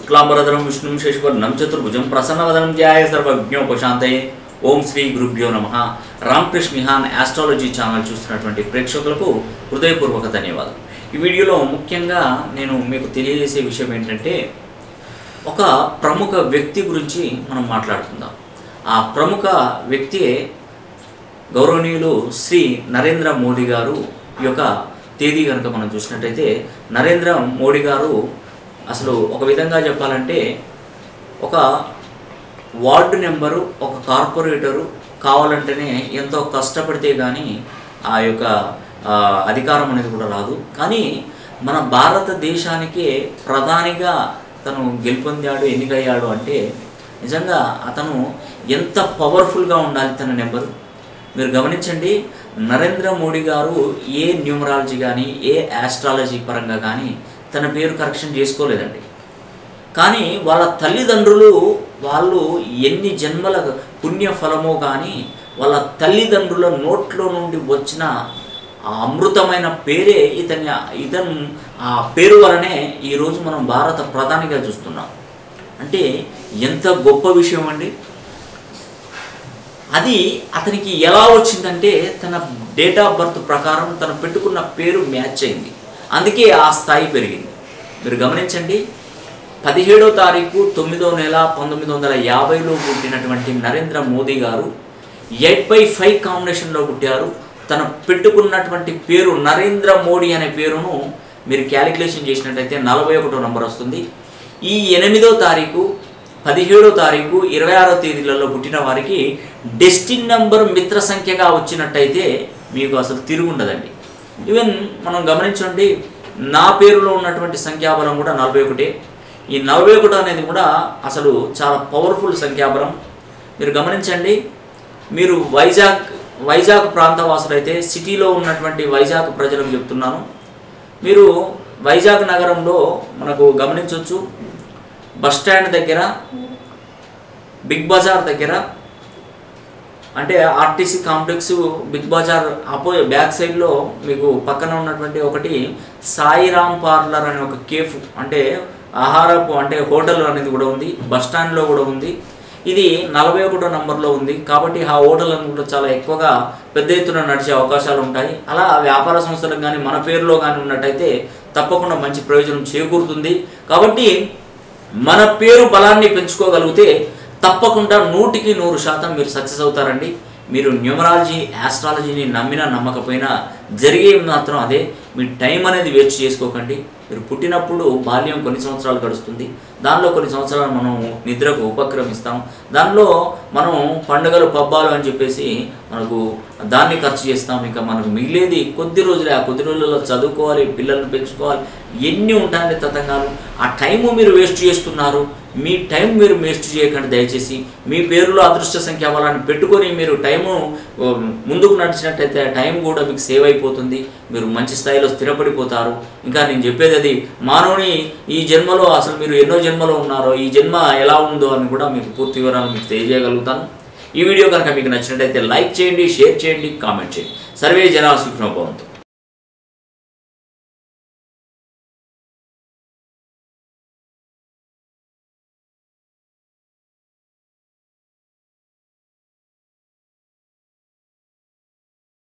శుక్లాంబరధరం విష్ణుం శశివర్ణం చతుర్భుజం ప్రసన్నవదనం ధ్యాయ సర్వజ్ఞోపశాంతయే ఓం శ్రీ గురుభ్యో నమ రామకృష్ణ నిహాన్ ఆస్ట్రాలజీ ఛానల్ చూస్తున్నటువంటి ప్రేక్షకులకు హృదయపూర్వక ధన్యవాదాలు ఈ వీడియోలో ముఖ్యంగా నేను మీకు తెలియజేసే విషయం ఏంటంటే ఒక ప్రముఖ వ్యక్తి గురించి మనం మాట్లాడుకుందాం ఆ ప్రముఖ వ్యక్తి గౌరవనీయులు శ్రీ నరేంద్ర మోడీ గారు ఈ యొక్క తేదీ కనుక మనం చూసినట్టయితే నరేంద్ర మోడీ గారు అసలు ఒక విధంగా చెప్పాలంటే ఒక వార్డు నెంబరు ఒక కార్పొరేటరు కావాలంటేనే ఎంతో కష్టపడితే కానీ ఆ యొక్క ఆ, అధికారం అనేది కూడా రాదు కానీ మన భారతదేశానికే ప్రధానిగా తను గెలుపొందాడు ఎన్నికయ్యాడు అంటే నిజంగా అతను ఎంత పవర్ఫుల్గా ఉండాలి తన నెంబరు మీరు గమనించండి నరేంద్ర మోడీ గారు ఏ న్యూమరాలజీ కానీ ఏ ఆస్ట్రాలజీ పరంగా కానీ తన పేరు కరెక్షన్ చేసుకోలేదండి కానీ వాళ్ళ తల్లిదండ్రులు వాళ్ళు ఎన్ని జన్మల పుణ్య ఫలమో కానీ వాళ్ళ తల్లిదండ్రుల నోట్లో నుండి వచ్చిన ఆ అమృతమైన పేరే ఇతని ఇతను ఆ పేరు వలనే ఈరోజు మనం భారత ప్రధానిగా చూస్తున్నాం అంటే ఎంత గొప్ప విషయం అండి అది అతనికి ఎలా వచ్చిందంటే తన డేట్ ఆఫ్ బర్త్ ప్రకారం తను పెట్టుకున్న పేరు మ్యాచ్ అయింది అందుకే ఆ స్థాయి పెరిగింది మీరు గమనించండి పదిహేడో తారీఖు తొమ్మిదో నెల పంతొమ్మిది వందల యాభైలో పుట్టినటువంటి నరేంద్ర మోదీ గారు ఎయిట్ బై ఫైవ్ కాంబినేషన్లో పుట్టారు తను పెట్టుకున్నటువంటి పేరు నరేంద్ర మోడీ అనే పేరును మీరు క్యాలిక్యులేషన్ చేసినట్టయితే నలభై ఒకటో నంబర్ వస్తుంది ఈ ఎనిమిదో తారీఖు పదిహేడో తారీఖు ఇరవై ఆరో తేదీలలో పుట్టిన వారికి డెస్టిన్ నంబర్ మిత్ర సంఖ్యగా వచ్చినట్టయితే మీకు అసలు తిరుగుండదండి ఈవెన్ మనం గమనించండి నా పేరులో ఉన్నటువంటి సంఖ్యాబలం కూడా నలభై ఒకటే ఈ నలభై ఒకటి అనేది కూడా అసలు చాలా పవర్ఫుల్ సంఖ్యాబలం మీరు గమనించండి మీరు వైజాగ్ వైజాగ్ ప్రాంత వాసులైతే సిటీలో ఉన్నటువంటి వైజాగ్ ప్రజలకు చెప్తున్నాను మీరు వైజాగ్ నగరంలో మనకు గమనించవచ్చు బస్ స్టాండ్ దగ్గర బిగ్ బజార్ దగ్గర అంటే ఆర్టీసీ కాంప్లెక్స్ బిగ్ బజార్ అపో బ్యాక్ సైడ్లో మీకు పక్కన ఉన్నటువంటి ఒకటి సాయిరామ్ పార్లర్ అనే ఒక కేఫ్ అంటే ఆహారపు అంటే హోటల్ అనేది కూడా ఉంది బస్ స్టాండ్లో కూడా ఉంది ఇది నలభై ఒకటో నంబర్లో ఉంది కాబట్టి ఆ హోటల్ అనేది కూడా చాలా ఎక్కువగా పెద్ద ఎత్తున నడిచే అవకాశాలు ఉంటాయి అలా వ్యాపార సంస్థలకు కానీ మన పేరులో కానీ ఉన్నట్టయితే తప్పకుండా మంచి ప్రయోజనం చేకూరుతుంది కాబట్టి మన పేరు బలాన్ని పెంచుకోగలిగితే తప్పకుండా నూటికి నూరు శాతం మీరు సక్సెస్ అవుతారండి మీరు న్యూమరాలజీ ఆస్ట్రాలజీని నమ్మినా నమ్మకపోయినా జరిగేది మాత్రం అదే మీ టైం అనేది వేస్ట్ చేసుకోకండి మీరు పుట్టినప్పుడు బాల్యం కొన్ని సంవత్సరాలు గడుస్తుంది దానిలో కొన్ని సంవత్సరాలు మనం నిద్రకు ఉపక్రమిస్తాం దానిలో మనం పండుగలు పబ్బాలు అని చెప్పేసి మనకు దాన్ని ఖర్చు చేస్తాం ఇంకా మనకు మిగిలేది కొద్ది రోజులే ఆ కొద్ది రోజులలో చదువుకోవాలి పిల్లల్ని పెంచుకోవాలి ఎన్ని ఉంటాయండి తతంగాలు ఆ టైము మీరు వేస్ట్ చేస్తున్నారు మీ టైం మీరు వేస్ట్ చేయకండి దయచేసి మీ పేరులో అదృష్ట సంఖ్య బలాన్ని పెట్టుకొని మీరు టైము ఆ, ముందుకు నడిచినట్టయితే ఆ టైం కూడా మీకు సేవ్ అయిపోతుంది మీరు మంచి స్థాయిలో స్థిరపడిపోతారు ఇంకా నేను చెప్పేది అది మానవుని ఈ జన్మలో అసలు మీరు ఎన్నో జన్మలో ఉన్నారో ఈ జన్మ ఎలా ఉందో అని కూడా మీకు పూర్తి వివరాలు మీకు తెలియజేయగలుగుతాను ఈ వీడియో కనుక మీకు నచ్చినట్టయితే లైక్ చేయండి షేర్ చేయండి కామెంట్ చేయండి సర్వే జనా సుఖనోభవంతు